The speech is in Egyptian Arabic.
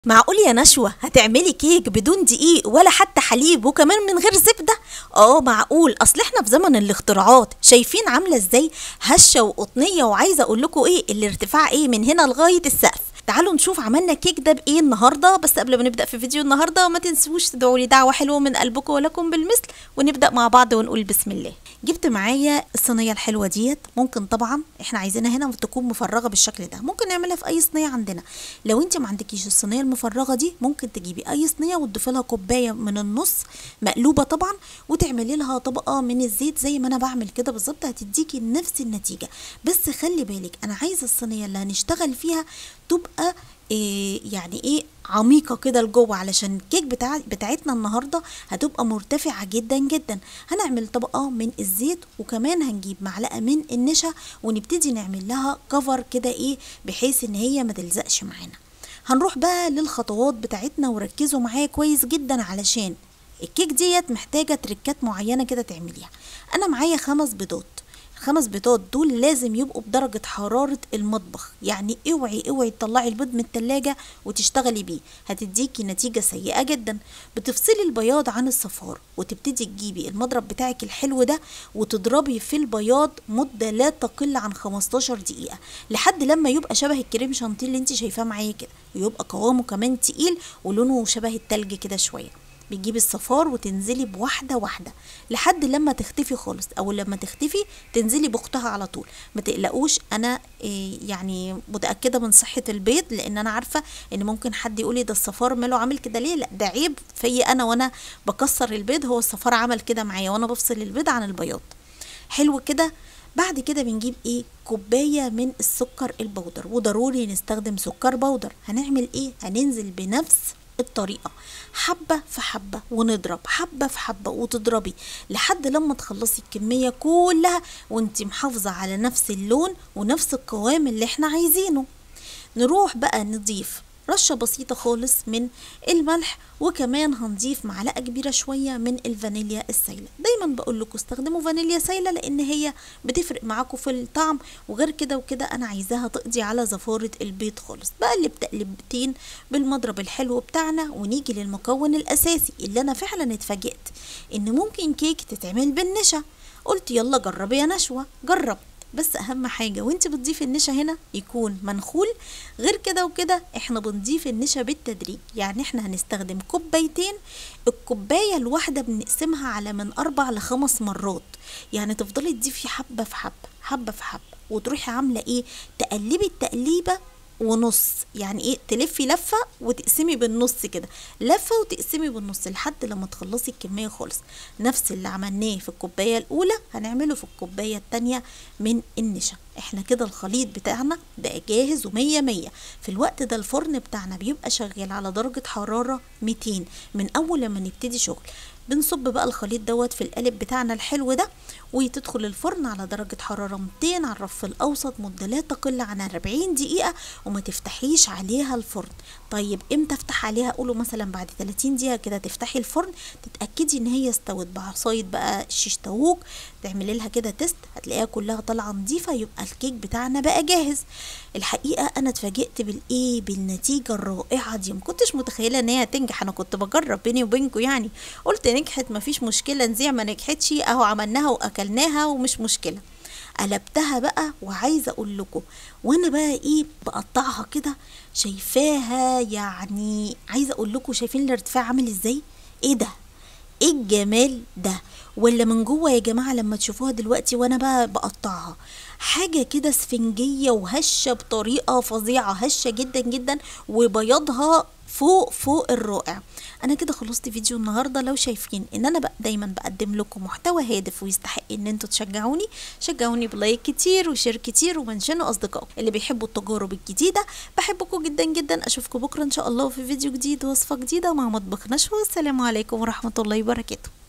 معقول يا نشوى هتعملي كيك بدون دقيق ولا حتى حليب وكمان من غير زبدة؟ اه معقول اصل احنا في زمن الاختراعات شايفين عاملة ازاي هشة وقطنية وعايزة اقول لكم ايه الارتفاع ايه من هنا لغاية السقف تعالوا نشوف عملنا كيك ده بايه النهارده بس قبل ما نبدا في فيديو النهارده ما تنسوش تدعوا لي دعوه حلوه من قلبكم ولكم بالمثل ونبدا مع بعض ونقول بسم الله جبت معايا الصينيه الحلوه ديت ممكن طبعا احنا عايزينها هنا تكون مفرغه بالشكل ده ممكن نعملها في اي صينيه عندنا لو انت ما عندكيش الصينيه المفرغه دي ممكن تجيبي اي صينيه وتضيفي لها كوبايه من النص مقلوبه طبعا وتعملي لها طبقه من الزيت زي ما انا بعمل كده بالظبط هتديكي نفس النتيجه بس خلي بالك انا عايزه الصينيه اللي هنشتغل فيها تبقى إيه يعني ايه عميقة كده لجوه علشان الكيك بتاع بتاعتنا النهاردة هتبقى مرتفعة جدا جدا هنعمل طبقة من الزيت وكمان هنجيب معلقة من النشا ونبتدي نعمل لها كفر كده ايه بحيث ان هي ما تلزقش معانا هنروح بقى للخطوات بتاعتنا وركزوا معايا كويس جدا علشان الكيك ديت محتاجة تركات معينة كده تعمليها انا معايا خمس بيضات خمس بيضات دول لازم يبقوا بدرجة حرارة المطبخ يعني اوعي اوعي تطلعي البيض من التلاجة وتشتغلي بيه هتديكي نتيجة سيئة جدا بتفصلي البياض عن الصفار وتبتدي تجيبي المضرب بتاعك الحلو ده وتضربي في البياض مدة لا تقل عن 15 دقيقة لحد لما يبقى شبه الكريم شانتيه اللي انت شايفاه معايا كده ويبقى قوامه كمان تقيل ولونه شبه التلج كده شويه بتجيبي الصفار وتنزلي بواحده واحده لحد لما تختفي خالص او لما تختفي تنزلي باختها على طول ما تقلقوش انا إيه يعني متاكده من صحه البيض لان انا عارفه ان ممكن حد يقول لي ده الصفار ماله عامل كده ليه لا ده عيب في انا وانا بكسر البيض هو الصفار عمل كده معايا وانا بفصل البيض عن البياض حلو كده بعد كده بنجيب ايه كوباية من السكر البودر وضروري نستخدم سكر بودر هنعمل ايه هننزل بنفس الطريقة حبة في حبة ونضرب حبة في حبة وتضربي لحد لما تخلصي الكمية كلها وانت محافظة على نفس اللون ونفس القوام اللي احنا عايزينه نروح بقى نضيف رشة بسيطة خالص من الملح وكمان هنضيف معلقة كبيرة شوية من الفانيليا السايلة دايما بقول لكم استخدموا فانيليا سايلة لان هي بتفرق معاكم في الطعم وغير كده وكده انا عايزاها تقضي على زفارة البيض خالص بقلب تقلبتين بالمضرب الحلو بتاعنا ونيجي للمكون الاساسي اللي انا فعلا اتفاجئت ان ممكن كيك تتعمل بالنشا قلت يلا جربي يا نشوة جربت بس اهم حاجة وانت بتضيفي النشا هنا يكون منخول غير كده وكده احنا بنضيف النشا بالتدريج يعني احنا هنستخدم كوبايتين الكوباية الواحدة بنقسمها على من اربع لخمس مرات يعني تفضلي تضيفي حبة في حبة حبة في حبة وتروحي عاملة ايه تقلبي التقليبة ونص يعني ايه تلفي لفه وتقسمي بالنص كده لفه وتقسمي بالنص لحد لما تخلصي الكميه خالص نفس اللي عملناه في الكوبايه الاولى هنعمله في الكوبايه التانية من النشا احنا كده الخليط بتاعنا بقى جاهز ومية مية في الوقت ده الفرن بتاعنا بيبقى شغال على درجة حرارة 200 من أول لما نبتدي شغل بنصب بقى الخليط دوت في القالب بتاعنا الحلو ده وتدخل الفرن على درجة حرارة 200 على الرف الأوسط مدة لا تقل عن 40 دقيقة وما تفتحيش عليها الفرن طيب امتى افتح عليها قولوا مثلا بعد 30 دقيقة كده تفتحي الفرن تتأكدي ان هي استوت بعصاية بقى شيش تاووك تعملي لها كده تيست هتلاقيها كلها طالعة نظيفة يبقى الكيك بتاعنا بقى جاهز الحقيقة انا اتفاجئت بالايه بالنتيجة الرائعة دي مكنتش متخيلة ان هي هتنجح انا كنت بجرب بيني وبينكم يعني قلت نجحت مفيش مشكلة نزيع ما نجحتش اهو عملناها واكلناها ومش مشكلة قلبتها بقى وعايزه اقول لكم وانا بقى ايه بقطعها كده شايفاها يعني عايزه اقول لكم شايفين الارتفاع عامل ازاي ايه ده ايه الجمال ده ولا من جوه يا جماعه لما تشوفوها دلوقتي وانا بقى بقطعها حاجه كده سفنجيه وهشه بطريقه فظيعه هشه جدا جدا وبياضها فوق فوق الرائع انا كده خلصت فيديو النهارده لو شايفين ان انا بقى دايما بقدم لكم محتوى هادف ويستحق ان انتوا تشجعوني شجعوني بلايك كتير وشير كتير ومنشنوا اصدقائكم اللي بيحبوا التجارب الجديده بحبكم جدا جدا اشوفكم بكره ان شاء الله في فيديو جديد وصفه جديده مع مطبخ نشوى السلام عليكم ورحمه الله وبركاته